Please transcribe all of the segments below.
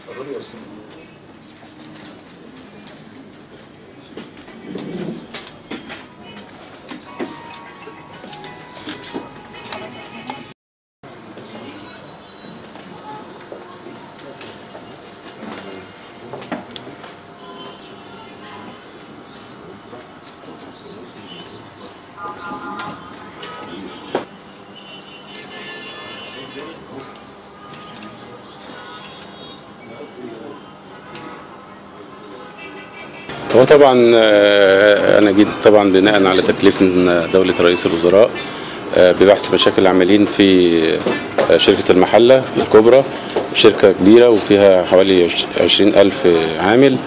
هو طبعا آه، انا جيت طبعا بناء على تكليف من دوله رئيس الوزراء آه، ببحث مشاكل العاملين في آه، شركه المحله الكبرى شركه كبيره وفيها حوالي عشرين ألف عامل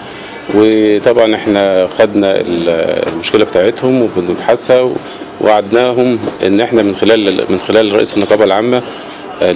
وطبعا احنا خدنا ال- المشكله بتاعتهم وبنبحثها ووعدناهم ان احنا من خلال من خلال رئيس النقابه العامه آه،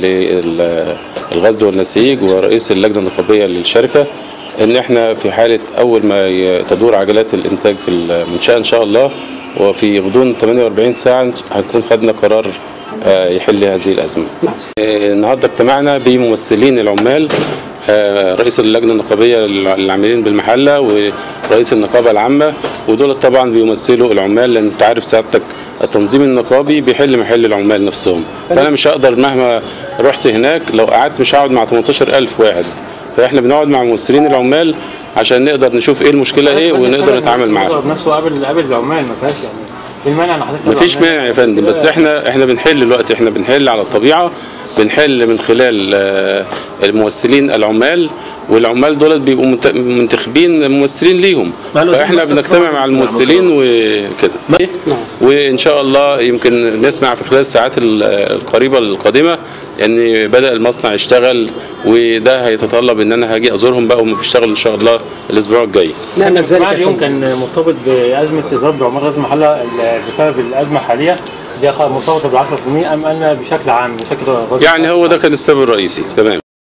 للغزل والنسيج ورئيس اللجنه النقابيه للشركه ان احنا في حاله اول ما ي- تدور عجلات الانتاج في المنشاه ان شاء الله وفي غضون 48 ساعه هنكون خدنا قرار آه، يحل هذه الازمه. آه، النهارده اجتمعنا بممثلين العمال آه، رئيس اللجنه النقابيه للعاملين بالمحله ورئيس النقابه العامه ودول طبعا بيمثلوا العمال لان انت عارف سعادتك التنظيم النقابي بيحل محل العمال نفسهم فانا مش هقدر مهما رحت هناك لو قعدت مش هقعد مع 18000 واحد فاحنا بنقعد مع ممثلين العمال عشان نقدر نشوف ايه المشكله ايه ونقدر نتعامل معاها المضرب نفسه قابل قابل العمال ما فيهاش يعني ايه المانع ان حضرتك مفيش مانع يا فندم بس احنا احنا بنحل الوقت احنا بنحل على الطبيعه بنحل من خلال آه، الممثلين العمال والعمال دول بيبقوا منت- منتخبين ممثلين ليهم فاحنا بنجتمع مع الممثلين وكده وان شاء الله يمكن نسمع في خلال الساعات ال- القريبه القادمه ان بدا المصنع يشتغل وده هيتطلب ان انا هاجي ازورهم بقى وهم بيشتغلوا ان شاء الله الاسبوع الجاي نعم ذلك اليوم كان مرتبط بازمه اضراب عمال غزل المحله ال- بسبب الازمه الحاليه دي خ- مرتبطه بال 10% ام ان بشكل عام بشكل غزل يعني هو ده كان السبب الرئيسي تمام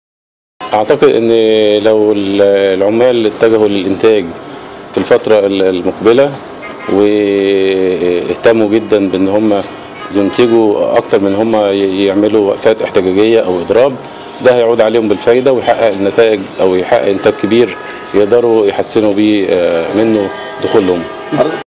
اعتقد ان لو ال- العمال اتجهوا للانتاج في الفتره ال- المقبله واهتموا جدا بان هم ينتجوا اكتر من هم ي- يعملوا وقفات احتجاجيه او اضراب ده هيعود عليهم بالفايده ويحقق النتائج او يحقق انتاج كبير يقدروا يحسنوا بيه آه، منه دخولهم